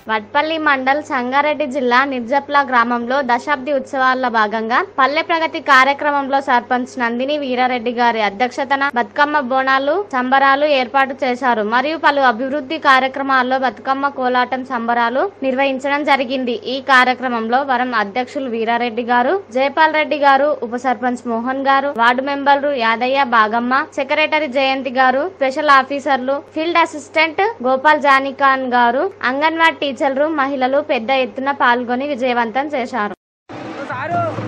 వడ్పల్లి మండల్ సంగారెడ్డి జిల్లా నిర్జప్ల గ్రామంలో దశాబ్ది ఉత్సవాల్లో భాగంగా పల్లె ప్రగతి కార్యక్రమంలో సర్పంచ్ నందిని వీరారెడ్డి గారి అధ్యక్షతన బతుకమ్మ బోనాలు సంబరాలు ఏర్పాటు చేశారు మరియు పలు అభివృద్ధి కార్యక్రమాల్లో బతుకమ్మ కోలాటం సంబరాలు నిర్వహించడం జరిగింది ఈ కార్యక్రమంలో వరం అధ్యక్షులు వీరారెడ్డి గారు జయపాల్ రెడ్డి గారు ఉప సర్పంచ్ మోహన్ గారు వార్డు మెంబర్లు యాదయ్య బాగమ్మ సెక్రటరీ జయంతి గారు స్పెషల్ ఆఫీసర్లు ఫీల్డ్ అసిస్టెంట్ గోపాల్ జానికాన్ గారు అంగన్వాడీ టీచర్లు మహిళలు పెద్ద ఎత్తున పాల్గొని విజయవంతం చేశారు సారు